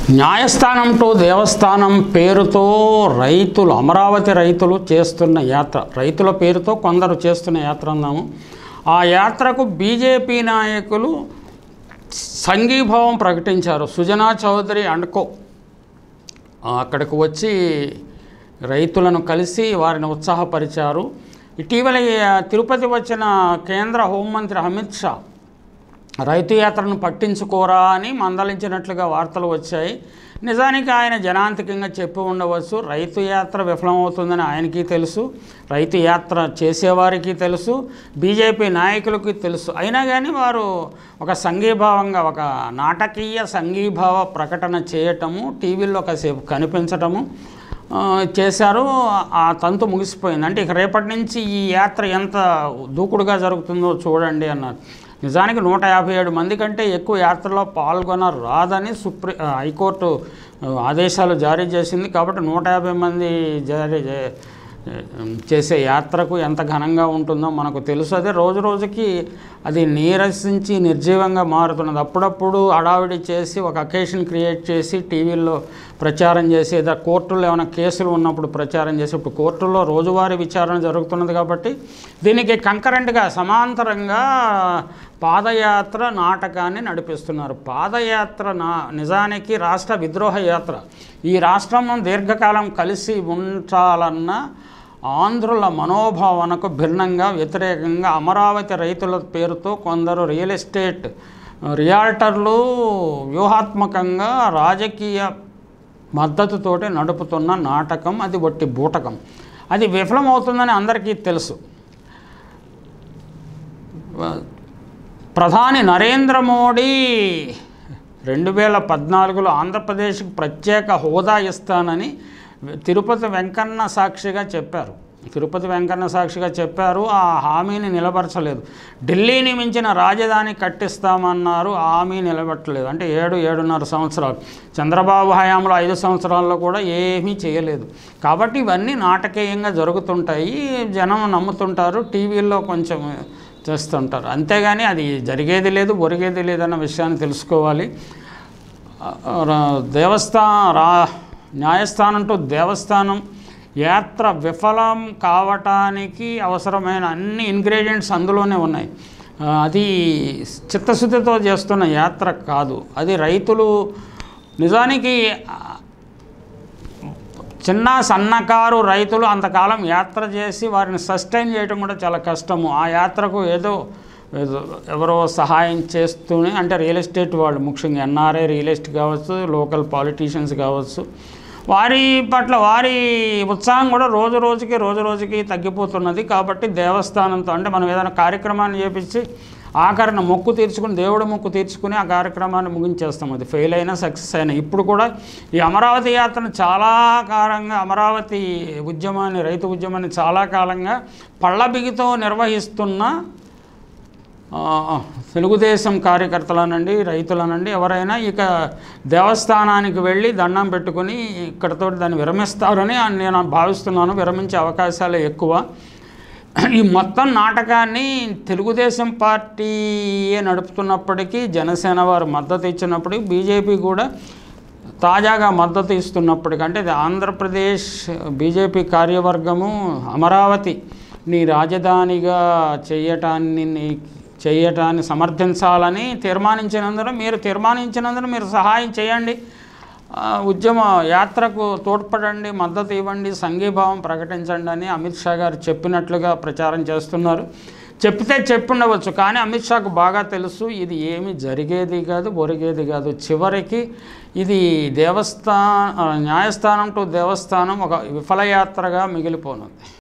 న్యాయస్థానం టు దేవస్థానం పేరుతో రైతులు అమరావతి రైతులు చేస్తున్న యాత్ర రైతుల పేరుతో కొందరు చేస్తున్న యాత్ర అన్నాము ఆ యాత్రకు బీజేపీ నాయకులు సంఘీభావం ప్రకటించారు సుజనా చౌదరి అండ్ కో అక్కడికి వచ్చి రైతులను కలిసి వారిని ఉత్సాహపరిచారు ఇటీవల ఈ తిరుపతి వచ్చిన కేంద్ర హోంమంత్రి అమిత్ షా రైతు యాత్రను పట్టించుకోరా అని మందలించినట్లుగా వార్తలు వచ్చాయి నిజానికి ఆయన జనాంతికంగా చెప్పి ఉండవచ్చు రైతు యాత్ర విఫలమవుతుందని ఆయనకి తెలుసు రైతు యాత్ర చేసేవారికి తెలుసు బీజేపీ నాయకులకి తెలుసు అయినా కానీ వారు ఒక సంఘీభావంగా ఒక నాటకీయ సంఘీభావ ప్రకటన చేయటము టీవీల్లో కాసేపు కనిపించటము ఆ, చేశారు ఆ తంతు ముగిసిపోయింది అంటే ఇక రేపటి నుంచి ఈ యాత్ర ఎంత దూకుడుగా జరుగుతుందో చూడండి అన్నారు నిజానికి నూట యాభై ఏడు మంది కంటే ఎక్కువ యాత్రలో పాల్గొన రాదని సుప్రీ ఆ, హైకోర్టు ఆ, ఆదేశాలు జారీ చేసింది కాబట్టి నూట యాభై మంది జారీ చే- చేసే యాత్రకు ఎంత ఘనంగా ఉంటుందో మనకు తెలుసు అదే రోజు రోజుకి అది నీరసించి నిర్జీవంగా మారుతున్నది అప్పుడప్పుడు హడావిడి చేసి ఒక అకేషన్ క్రియేట్ చేసి టీవీల్లో ప్రచారం చేసి ఏదో కోర్టులో ఏమైనా కేసులు ఉన్నప్పుడు ప్రచారం చేసి ఇప్పుడు కోర్టుల్లో రోజువారీ విచారణ జరుగుతున్నది కాబట్టి దీనికి కంకరెంట్గా సమాంతరంగా పాదయాత్ర నాటకాన్ని నడిపిస్తున్నారు పాదయాత్ర నా నిజానికి రాష్ట్ర విద్రోహ యాత్ర ఈ రాష్ట్రం దీర్ఘకాలం కలిసి ఉంచాలన్న ఆంధ్రుల మనోభావనకు భిన్నంగా వ్యతిరేకంగా అమరావతి రైతుల పేరుతో కొందరు రియల్ ఎస్టేట్ రియాల్టర్లు వ్యూహాత్మకంగా రాజకీయ మద్దతుతోటి నడుపుతున్న నాటకం అది వట్టి బూటకం అది విఫలమవుతుందని అందరికీ తెలుసు ప్రధాని నరేంద్ర మోడీ రెండు వేల పద్నాలుగులో ఆంధ్రప్రదేశ్కి ప్రత్యేక హోదా ఇస్తానని తిరుపతి వెంకన్న సాక్షిగా చెప్పారు తిరుపతి వెంకన్న సాక్షిగా చెప్పారు ఆ హామీని నిలబరచలేదు ఢిల్లీని మించిన రాజధాని కట్టిస్తామన్నారు ఆ హామీ నిలబెట్టలేదు అంటే ఏడు ఏడున్నర సంవత్సరాలు చంద్రబాబు హయాంలో ఐదు సంవత్సరాల్లో కూడా ఏమీ చేయలేదు కాబట్టి ఇవన్నీ నాటకీయంగా జరుగుతుంటాయి జనం నమ్ముతుంటారు టీవీల్లో కొంచెం చేస్తుంటారు అంతేగాని అది జరిగేది లేదు ఒరిగేది లేదన్న విషయాన్ని తెలుసుకోవాలి ఆ, రా- దేవస్థా రా న్యాయస్థానం టు దేవస్థానం యాత్ర విఫలం కావటానికి అవసరమైన అన్ని ఇంగ్రీడియంట్స్ అందులోనే ఉన్నాయి ఆ, అది చిత్తశుద్ధితో చేస్తున్న యాత్ర కాదు అది రైతులు నిజానికి ఆ, చిన్న సన్నకారు రైతులు అంతకాలం యాత్ర చేసి వారిని సస్టైన్ చేయడం కూడా చాలా కష్టము ఆ యాత్రకు ఏదో ఏదో ఎవరో సహాయం చేస్తూనే అంటే రియల్ ఎస్టేట్ వాళ్ళు ముఖ్యంగా ఎన్ఆర్ఐ రియల్ ఎస్టేట్ కావచ్చు లోకల్ పాలిటీషియన్స్ కావచ్చు వారి పట్ల వారి ఉత్సాహం కూడా రోజు రోజుకి రోజు రోజుకి తగ్గిపోతున్నది కాబట్టి దేవస్థానంతో అంటే మనం ఏదైనా కార్యక్రమాన్ని చేపించి ఆఖరణ మొక్కు తీర్చుకుని దేవుడు మొక్కు తీర్చుకుని ఆ కార్యక్రమాన్ని ముగించేస్తాం అది ఫెయిల్ అయినా సక్సెస్ అయినా ఇప్పుడు కూడా ఈ అమరావతి యాత్రను చాలా కాలంగా అమరావతి ఉద్యమాన్ని రైతు ఉద్యమాన్ని చాలా కాలంగా పళ్ళబిగితో నిర్వహిస్తున్న ఆ, తెలుగుదేశం కార్యకర్తలనండి రైతులనండి ఎవరైనా ఇక దేవస్థానానికి వెళ్ళి దండం పెట్టుకుని ఇక్కడతో దాన్ని విరమిస్తారని నేను భావిస్తున్నాను విరమించే అవకాశాలే ఎక్కువ ఈ మొత్తం నాటకాన్ని తెలుగుదేశం పార్టీయే నడుపుతున్నప్పటికీ జనసేన వారు మద్దతు ఇచ్చినప్పటికీ బీజేపీ కూడా తాజాగా మద్దతు ఇస్తున్నప్పటికీ అంటే ఇది ఆంధ్రప్రదేశ్ బీజేపీ కార్యవర్గము అమరావతి నీ రాజధానిగా చేయటాన్ని నీ- చేయటాన్ని సమర్థించాలని తీర్మానించినందున మీరు తీర్మానించినందున మీరు సహాయం చేయండి ఆ, ఉద్యమ యాత్రకు తోడ్పడండి మద్దతు ఇవ్వండి సంఘీభావం ప్రకటించండి అని అమిత్ షా గారు చెప్పినట్లుగా ప్రచారం చేస్తున్నారు చెప్తే చెప్పుండవచ్చు కానీ అమిత్ షాకు బాగా తెలుసు ఇది ఏమీ జరిగేది కాదు ఒరిగేది కాదు చివరికి ఇది దేవస్థాన న్యాయస్థానం టు దేవస్థానం ఒక విఫలయాత్రగా మిగిలిపోనుంది